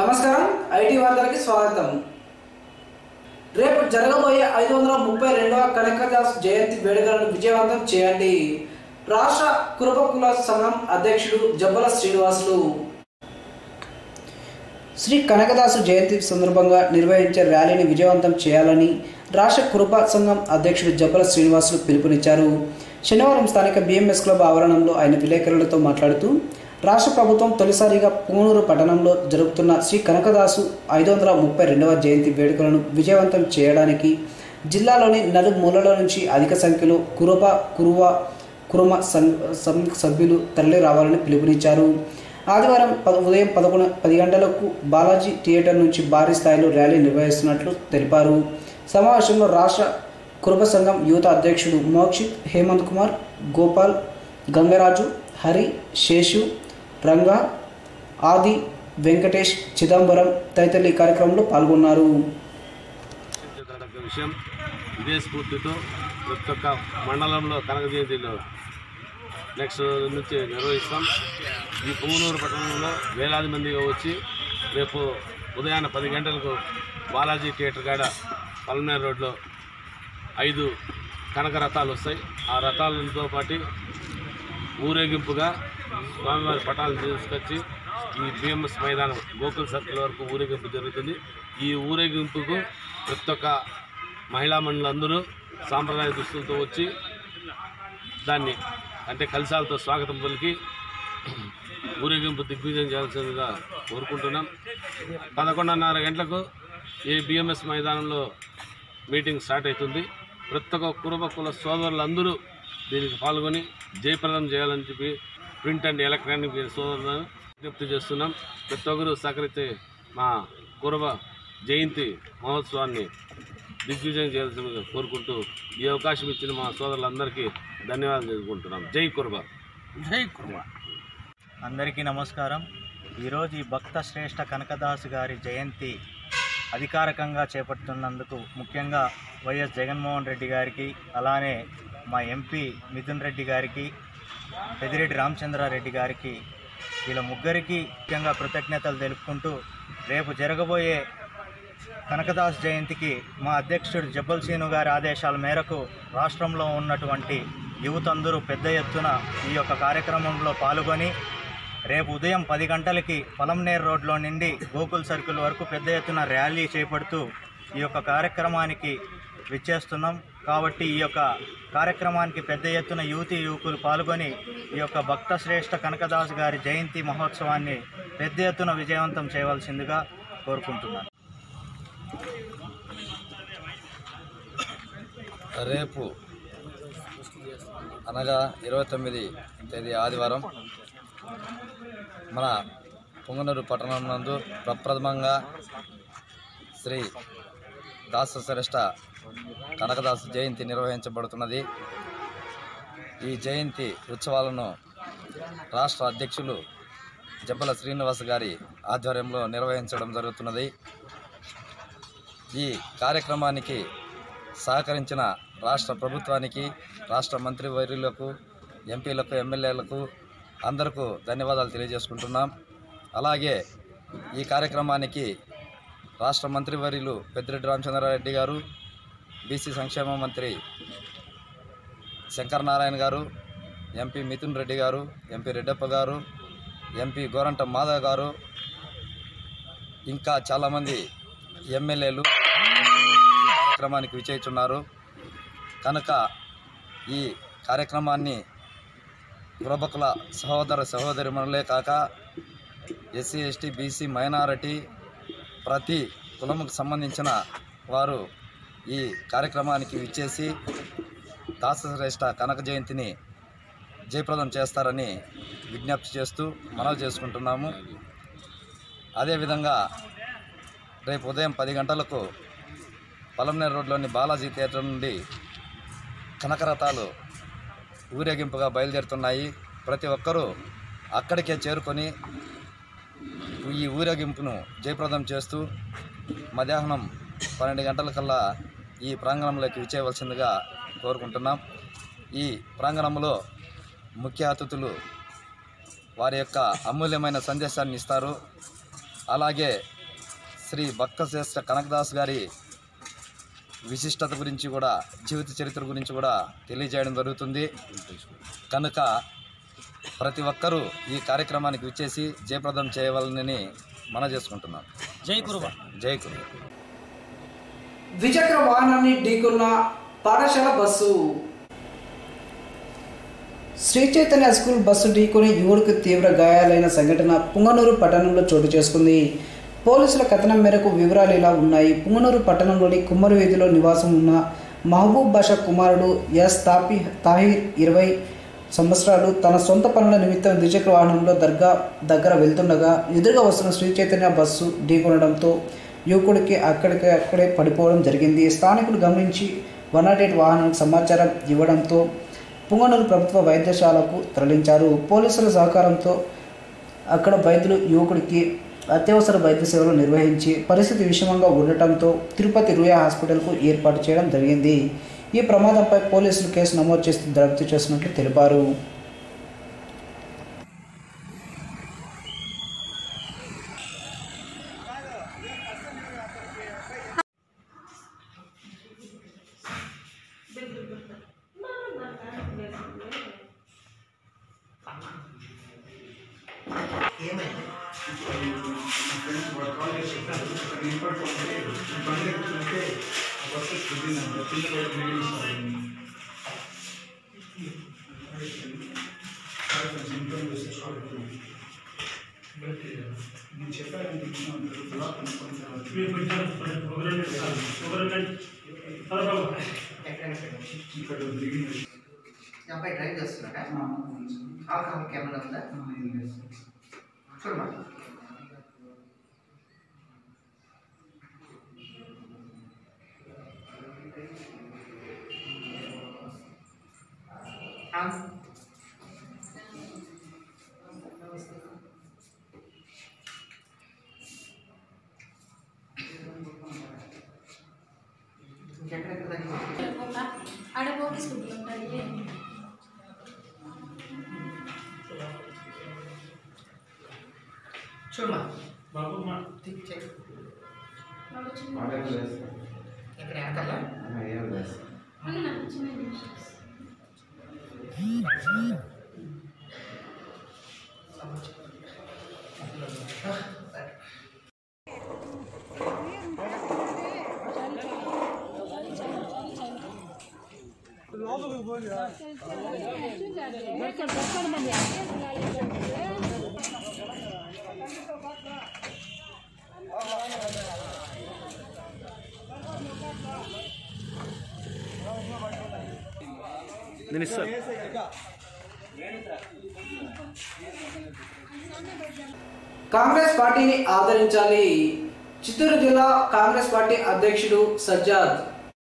నమస్కారం ఐటీ వార్తలకి స్వాగతం రేపు జరగబోయే ఐదు వందల ముప్పై రెండవ కనకదాస్ జయంతి వేడుకలను విజయవంతం చేయండి రాష్ట్ర కురబకుల సంఘం అధ్యక్షుడు జబ్బల శ్రీనివాసులు శ్రీ కనకదాసు జయంతి సందర్భంగా నిర్వహించే ర్యాలీని విజయవంతం చేయాలని రాష్ట్ర కురుప సంఘం అధ్యక్షుడు జబ్బల శ్రీనివాసులు పిలుపునిచ్చారు శనివారం స్థానిక బిఎంఎస్ క్లబ్ ఆవరణంలో ఆయన విలేకరులతో మాట్లాడుతూ రాష్ట్ర ప్రభుత్వం తొలిసారిగా పూనూరు పట్టణంలో జరుగుతున్న శ్రీ కనకదాసు ఐదు వందల ముప్పై రెండవ జయంతి వేడుకలను విజయవంతం చేయడానికి జిల్లాలోని నలుమూలల నుంచి అధిక సంఖ్యలో కురుబ కురువ కురుమ సం- సం- సభ్యులు తరలి రావాలని పిలుపునిచ్చారు ఆదివారం పద ఉదయం పదకొండు పది గంటలకు బాలాజీ థియేటర్ నుంచి భారీ స్థాయిలో ర్యాలీ నిర్వహిస్తున్నట్లు తెలిపారు సమావేశంలో రాష్ట్ర కురుబ సంఘం యువత అధ్యక్షుడు మోక్షిత్ హేమంత్ కుమార్ గోపాల్ గంగరాజు హరి శేషు రంగా ఆది వెంకటేష్ చిదంబరం తదితరులు ఈ కార్యక్రమంలో పాల్గొన్నారు చర్చించదగ్గ విషయం ఇదే స్ఫూర్తితో ప్రతి ఒక్క మండలంలో కనక జయంతిలో నెక్స్ట్ నుంచి నిర్వహిస్తాం ఈ పుంగనూరు పట్టణంలో వేలాది మందిగా వచ్చి రేపు ఉదయాన్నే పది గంటలకు బాలాజీ థియేటర్ కాడ పల్మనేర్ రోడ్లో ఐదు కనక రథాలు వస్తాయి ఆ రథాలతో పాటు ఊరేగింపుగా స్వామివారి పటాలను తీసుకొచ్చి ఈ బిఎంఎస్ మైదానం గోకుల్ సర్కిల్ వరకు ఊరేగింపు జరుగుతుంది ఈ ఊరేగింపుకు ప్రతి ఒక్క మహిళా మండలందరూ సాంప్రదాయ దుస్తులతో వచ్చి దాన్ని అంటే కలశాలతో స్వాగతం పలికి ఊరేగింపు దిగ్విజయం చేయాల్సిందిగా కోరుకుంటున్నాం పదకొండున్నర గంటలకు ఈ బిఎంఎస్ మైదానంలో మీటింగ్ స్టార్ట్ అవుతుంది ప్రతి ఒక్క కుటుంబ కుల సోదరులందరూ దీనికి పాల్గొని జయప్రదం చేయాలని చెప్పి ప్రింట్ అండ్ ఎలక్ట్రానిక్ సోదరులను విజ్ఞప్తి చేస్తున్నాం ప్రతి ఒక్కరు సహకరించి మా కురబ జయంతి మహోత్సవాన్ని దిగ్విజయం చేయాల్సిందిగా కోరుకుంటూ ఈ అవకాశం ఇచ్చిన మా సోదరులందరికీ ధన్యవాదాలు తెలుపుకుంటున్నాం జై కురబ జై కుర్మ అందరికీ నమస్కారం ఈరోజు ఈ భక్త శ్రేష్ఠ కనకదాసు గారి జయంతి అధికారికంగా చేపడుతున్నందుకు ముఖ్యంగా వైఎస్ జగన్మోహన్ రెడ్డి గారికి అలానే మా ఎంపీ మిథున్ రెడ్డి గారికి పెదిరెడ్డి రామచంద్రారెడ్డి గారికి వీళ్ళ ముగ్గురికి ముఖ్యంగా కృతజ్ఞతలు తెలుపుకుంటూ రేపు జరగబోయే కనకదాస్ జయంతికి మా అధ్యక్షుడు జబ్బల్ సీను గారి ఆదేశాల మేరకు రాష్ట్రంలో ఉన్నటువంటి యువత అందరూ పెద్ద ఎత్తున ఈ యొక్క కార్యక్రమంలో పాల్గొని రేపు ఉదయం పది గంటలకి పొలంనేర్ రోడ్లో నుండి గోకుల్ సర్కిల్ వరకు పెద్ద ఎత్తున ర్యాలీ చేపడుతూ ఈ యొక్క కార్యక్రమానికి విచ్చేస్తున్నాం కాబట్టి ఈ యొక్క కార్యక్రమానికి పెద్ద ఎత్తున యువతి యువకులు పాల్గొని ఈ యొక్క భక్త శ్రేష్ఠ కనకదాస్ గారి జయంతి మహోత్సవాన్ని పెద్ద ఎత్తున విజయవంతం చేయవలసిందిగా కోరుకుంటున్నాను రేపు అనగా ఇరవై తొమ్మిది తేదీ ఆదివారం మన పొంగనూరు పట్టణం నందు ప్రప్రథమంగా శ్రీ దాసశ్రేష్ఠ కనకదాసు జయంతి నిర్వహించబడుతున్నది ఈ జయంతి ఉత్సవాలను రాష్ట్ర అధ్యక్షులు జబ్బల శ్రీనివాస్ గారి ఆధ్వర్యంలో నిర్వహించడం జరుగుతున్నది ఈ కార్యక్రమానికి సహకరించిన రాష్ట్ర ప్రభుత్వానికి రాష్ట్ర మంత్రివర్యులకు ఎంపీలకు ఎమ్మెల్యేలకు అందరకు ధన్యవాదాలు తెలియజేసుకుంటున్నాం అలాగే ఈ కార్యక్రమానికి రాష్ట్ర మంత్రివర్యులు పెద్దిరెడ్డి రామచంద్రారెడ్డి గారు బీసీ సంక్షేమ మంత్రి శంకర్ నారాయణ గారు ఎంపీ మిథున్ రెడ్డి గారు ఎంపీ రెడ్డప్ప గారు ఎంపీ గోరంట మాధవ్ గారు ఇంకా చాలామంది ఎమ్మెల్యేలు ఈ కార్యక్రమానికి విచేస్తున్నారు కనుక ఈ కార్యక్రమాన్ని పురబకుల సహోదర సహోదరిమణులే కాక ఎస్సీ ఎస్టీ బీసీ మైనారిటీ ప్రతి కులముకు సంబంధించిన వారు ఈ కార్యక్రమానికి విచ్చేసి దాసశ్రేష్ఠ కనక జయంతిని జయప్రదం చేస్తారని విజ్ఞప్తి చేస్తూ మనవి చేసుకుంటున్నాము అదేవిధంగా రేపు ఉదయం పది గంటలకు పలంనేరు రోడ్లోని బాలాజీ థియేటర్ నుండి కనకరథాలు ఊరేగింపుగా బయలుదేరుతున్నాయి ప్రతి ఒక్కరూ అక్కడికే చేరుకొని ఈ ఊరేగింపును జయప్రదం చేస్తూ మధ్యాహ్నం పన్నెండు గంటలకల్లా ఈ ప్రాంగణంలోకి విచ్చేయవలసిందిగా కోరుకుంటున్నాం ఈ ప్రాంగణంలో ముఖ్య అతిథులు వారి యొక్క అమూల్యమైన సందేశాన్ని ఇస్తారు అలాగే శ్రీ భక్తశ్రేష్ఠ కనకదాస్ గారి విశిష్టత గురించి కూడా జీవిత చరిత్ర గురించి కూడా తెలియజేయడం జరుగుతుంది కనుక ప్రతి ఒక్కరూ ఈ కార్యక్రమానికి విచ్చేసి జయప్రదం చేయవాలని మన చేసుకుంటున్నాం జై కురుబ జై కురు ద్విచక్ర వాహనాన్ని ఢీకొన్న పాఠశాల bus Shri Chaitanya school bus ఢీకొని యువకుడికి తీవ్ర గాయాలైన సంఘటన పుంగనూరు పట్టణంలో చోటు చేసుకుంది పోలీసుల కథనం మేరకు వివరాలు ఇలా ఉన్నాయి పుంగనూరు పట్టణంలోని కుమ్మరి వీధిలో నివాసం ఉన్న మహబూబ్ బాషా కుమారుడు ఎస్ తాపి తాహిర్ ఇరవై సంవత్సరాలు తన సొంత పనుల నిమిత్తం ద్విచక్ర వాహనంలో దర్గా దగ్గర వెళ్తుండగా ఎదురుగా వస్తున్న శ్రీ చైతన్య బస్సు ఢీకొనడంతో యువకుడికి అక్కడికి అక్కడే పడిపోవడం జరిగింది స్థానికులు గమనించి వన్ నాట్ ఎయిట్ వాహనానికి సమాచారం ఇవ్వడంతో పుంగనూరు ప్రభుత్వ వైద్యశాలకు తరలించారు పోలీసుల సహకారంతో అక్కడ వైద్యులు యువకుడికి అత్యవసర వైద్య సేవలు నిర్వహించి పరిస్థితి విషమంగా ఉండటంతో తిరుపతి రుయా హాస్పిటల్కు ఏర్పాటు చేయడం జరిగింది ఈ ప్రమాదంపై పోలీసులు కేసు నమోదు చేసి దర్యాప్తు చేసినట్లు తెలిపారు అబ్బాయి డ్రైవ్ చేస్తున్నాడా ఆల్కహాల్ ఏమైనా ఉందా చూడమా ఇంకెక్కడెక్కడ తగ్గింది ఆడపోతే స్కూల్ ఉంటుంది చూడమా టిక్ చెక్ ఇక్కడ వెనకాల నాకు చిన్న కాంగ్రెస్ పార్టీని ఆదరించాలి చిత్తూరు జిల్లా కాంగ్రెస్ పార్టీ అధ్యక్షుడు సజ్జాద్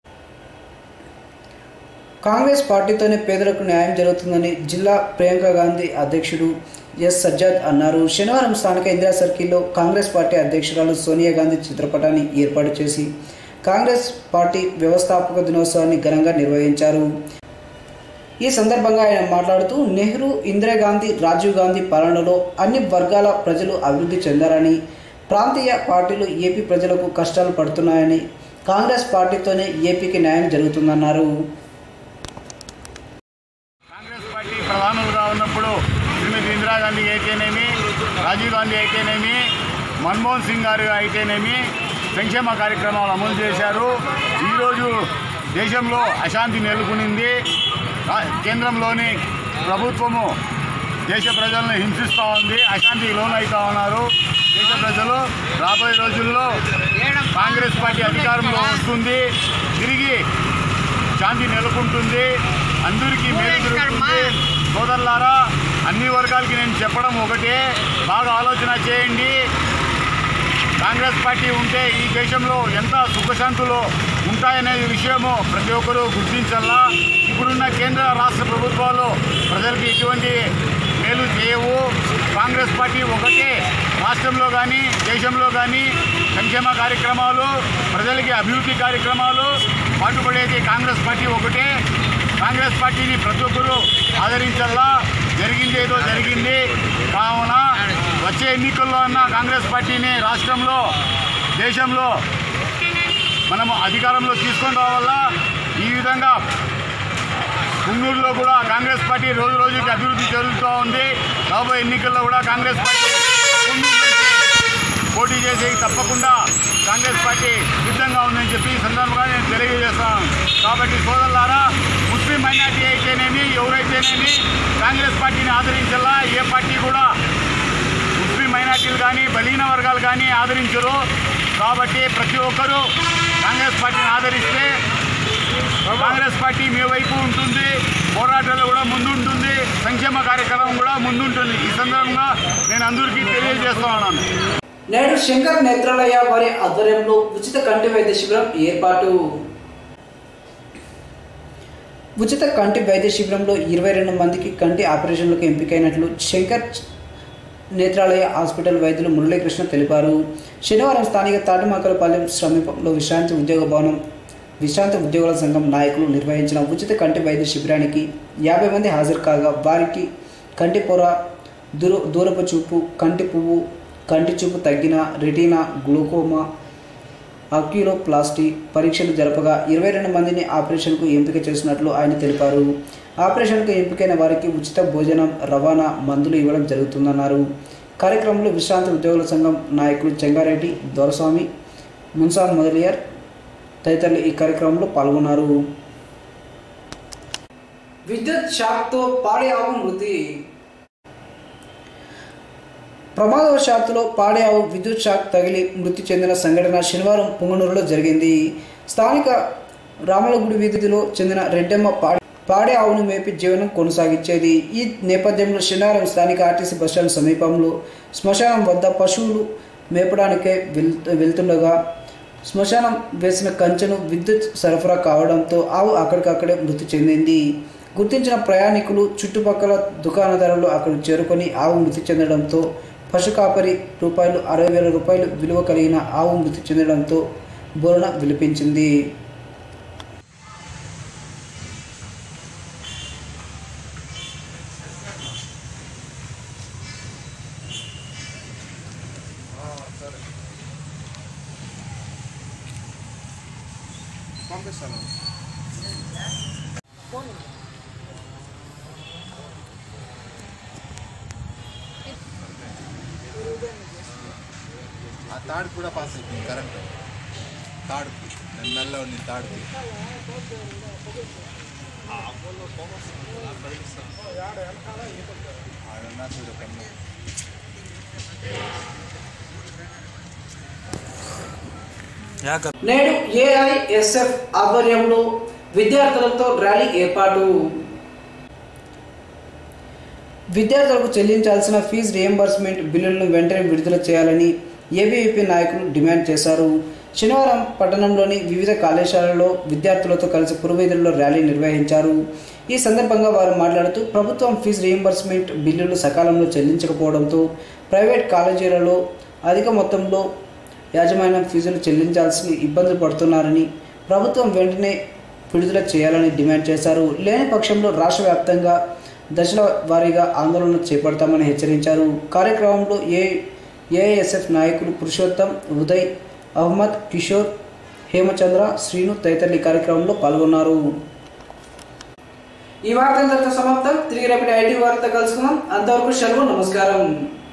కాంగ్రెస్ పార్టీతోనే పేదలకు న్యాయం జరుగుతుందని జిల్లా ప్రియాంక గాంధీ అధ్యక్షుడు ఎస్ సజ్జాద్ అన్నారు శనివారం స్థానిక ఇందిరా సర్కిల్లో కాంగ్రెస్ పార్టీ అధ్యక్షురాలు సోనియా గాంధీ చిత్రపటాన్ని ఏర్పాటు చేసి కాంగ్రెస్ పార్టీ వ్యవస్థాపక దినోత్సవాన్ని ఘనంగా నిర్వహించారు ఈ సందర్భంగా ఆయన మాట్లాడుతూ నెహ్రూ ఇందిరాగాంధీ రాజీవ్ గాంధీ పాలనలో అన్ని వర్గాల ప్రజలు అభివృద్ధి చెందారని ప్రాంతీయ పార్టీలు ఏపీ ప్రజలకు కష్టాలు పడుతున్నాయని కాంగ్రెస్ పార్టీతోనే ఏపీకి న్యాయం జరుగుతుందన్నారు కాంగ్రెస్ పార్టీ ప్రధానులుగా ఉన్నప్పుడు శ్రీమతి ఇందిరాగాంధీ అయితేనేమి రాజీవ్ గాంధీ అయితేనేమి మన్మోహన్ సింగ్ గారు అయితేనేమి సంక్షేమ కార్యక్రమాలు అమలు చేశారు ఈరోజు దేశంలో అశాంతి నెలకొనింది రా- కేంద్రంలోని ప్రభుత్వము దేశ ప్రజలను హింసిస్తూ ఉంది అశాంతికి లోనవుతా ఉన్నారు దేశ ప్రజలు రాబోయే రోజుల్లో కాంగ్రెస్ పార్టీ అధికారంలో వస్తుంది తిరిగి శాంతి నెలకొంటుంది అందరికీ మేలు జరుగుతుంది సోదరులారా అన్ని వర్గాలకి నేను చెప్పడం ఒకటే బాగా ఆలోచన చేయండి కాంగ్రెస్ పార్టీ ఉంటే ఈ దేశంలో ఎంత సుఖశాంతులు ఉంటాయనే విషయము ప్రతి ఒక్కరూ గుర్తించాలా ఇప్పుడున్న కేంద్ర రాష్ట్ర ప్రభుత్వాలు ప్రజలకు ఎటువంటి మేలు చేయవు కాంగ్రెస్ పార్టీ ఒకటే రాష్ట్రంలో కానీ దేశంలో కానీ సంక్షేమ కార్యక్రమాలు ప్రజలకి అభివృద్ధి కార్యక్రమాలు పాటుపడేది కాంగ్రెస్ పార్టీ ఒకటే కాంగ్రెస్ పార్టీని ప్రతి ఒక్కరూ ఆదరించాలా జరిగింది ఏదో జరిగింది కావున వచ్చే ఎన్నికల్లో అన్న కాంగ్రెస్ పార్టీని రాష్ట్రంలో దేశంలో మనము అధికారంలో తీసుకొని రావాలా ఈ విధంగా పుంగూరులో కూడా కాంగ్రెస్ పార్టీ రోజు రోజుకి అభివృద్ధి చెందుతూ ఉంది రాబోయే ఎన్నికల్లో కూడా కాంగ్రెస్ పార్టీ పుంగూరు నుంచి పోటీ చేసి తప్పకుండా కాంగ్రెస్ పార్టీ సిద్ధంగా ఉందని చెప్పి ఈ సందర్భంగా నేను తెలియజేస్తాను కాబట్టి సోదరులారా ముస్లిం మైనార్టీ అయితేనేమి ఎవరైతేనేమి కాంగ్రెస్ పార్టీని ఆదరించాలా ఏ పార్టీ కూడా ముస్లిం మైనార్టీలు కానీ బలహీన వర్గాలు కానీ ఆదరించరు కాబట్టి ప్రతి ఒక్కరూ కాంగ్రెస్ పార్టీని ఆదరిస్తే కాంగ్రెస్ పార్టీ మీ వైపు ఉంటుంది పోరాటాలు కూడా ముందుంటుంది సంక్షేమ కార్యక్రమం కూడా ముందుంటుంది ఈ సందర్భంగా నేను అందరికీ తెలియజేస్తా ఉన్నాను నేడు శంకర్ నేత్రాలయ వారి ఆధ్వర్యంలో ఉచిత కంటి వైద్య శిబిరం ఏర్పాటు ఉచిత కంటి వైద్య శిబిరంలో ఇరవై రెండు మందికి కంటి ఆపరేషన్లకు ఎంపికైనట్లు శంకర్ నేత్రాలయ హాస్పిటల్ వైద్యులు మురళీకృష్ణ తెలిపారు శనివారం స్థానిక తాటిమాకలపాలెం సమీపంలో విశ్రాంతి ఉద్యోగ భవనం విశ్రాంతి ఉద్యోగుల సంఘం నాయకులు నిర్వహించిన ఉచిత కంటి వైద్య శిబిరానికి యాభై మంది హాజరు కాగా వారికి కంటి పొర దూర దూరపు చూపు కంటి పువ్వు కంటి చూపు తగ్గిన రెటీనా గ్లూకోమా అక్యూరోప్లాస్టీ పరీక్షలు జరపగా ఇరవై రెండు మందిని ఆపరేషన్కు ఎంపిక చేసినట్లు ఆయన తెలిపారు ఆపరేషన్కు ఎంపికైన వారికి ఉచిత భోజనం రవాణా మందులు ఇవ్వడం జరుగుతుందన్నారు కార్యక్రమంలో విశ్రాంతి ఉద్యోగుల సంఘం నాయకులు చెంగారెడ్డి దొరస్వామి మున్సాన్ మొదలియర్ తదితరులు ఈ కార్యక్రమంలో పాల్గొన్నారు విద్యుత్ షాక్తో పాడి ఆవు మృతి ప్రమాదవశాత్తులో పాడే ఆవు విద్యుత్ షాక్ తగిలి మృతి చెందిన సంఘటన శనివారం పుంగనూరులో జరిగింది స్థానిక రామలగుడి వీధిలో చెందిన రెడ్డమ్మ పాడి పాడే ఆవును మేపి జీవనం కొనసాగించేది ఈ నేపథ్యంలో శనివారం స్థానిక ఆర్టీసీ బస్టాండ్ సమీపంలో శ్మశానం వద్ద పశువులు మేపడానికే వెల్ వెళ్తుండగా శ్మశానం వేసిన కంచెను విద్యుత్ సరఫరా కావడంతో ఆవు అక్కడికక్కడే మృతి చెందింది గుర్తించిన ప్రయాణికులు చుట్టుపక్కల దుకాణదారులు అక్కడికి చేరుకొని ఆవు మృతి చెందడంతో పశు కాపరి రూపాయలు అరవై వేల రూపాయలు విలువ కలిగిన ఆవు మృతి చెందడంతో బోరణ విలిపించింది ఆ తాడు కూడా పాస్ అయిపోయింది కరెంట్ తాడు నల్ల ఉంది తాడు ఆడన్నా చూడు కన్ను నేడు ఏఐఎస్ఎఫ్ ఆధ్వర్యంలో విద్యార్థులతో ర్యాలీ ఏర్పాటు విద్యార్థులకు చెల్లించాల్సిన ఫీజు రియంబర్స్మెంట్ బిల్లులను వెంటనే విడుదల చేయాలని ఏబీవీపీ నాయకులు డిమాండ్ చేశారు శనివారం పట్టణంలోని వివిధ కళాశాలల్లో విద్యార్థులతో కలిసి పురవీధుల్లో ర్యాలీ నిర్వహించారు ఈ సందర్భంగా వారు మాట్లాడుతూ ప్రభుత్వం ఫీజు రియంబర్స్మెంట్ బిల్లులు సకాలంలో చెల్లించకపోవడంతో ప్రైవేట్ కాలేజీలలో అధిక మొత్తంలో యాజమాన్యం ఫీజులు చెల్లించాల్సిన ఇబ్బందులు పడుతున్నారని ప్రభుత్వం వెంటనే విడుదల చేయాలని డిమాండ్ చేశారు లేని పక్షంలో రాష్ట్ర వ్యాప్తంగా దశల వారీగా ఆందోళన చేపడతామని హెచ్చరించారు కార్యక్రమంలో ఏ ఏఐఎస్ఎఫ్ నాయకులు పురుషోత్తం ఉదయ్ అహ్మద్ కిషోర్ హేమచంద్ర శ్రీను తదితరులు ఈ కార్యక్రమంలో పాల్గొన్నారు ఈ వార్త ఇంతటితో సమాప్తం తిరిగి రేపటి ఐటీ వార్త కలుసుకుందాం అంతవరకు సెలవు నమస్కారం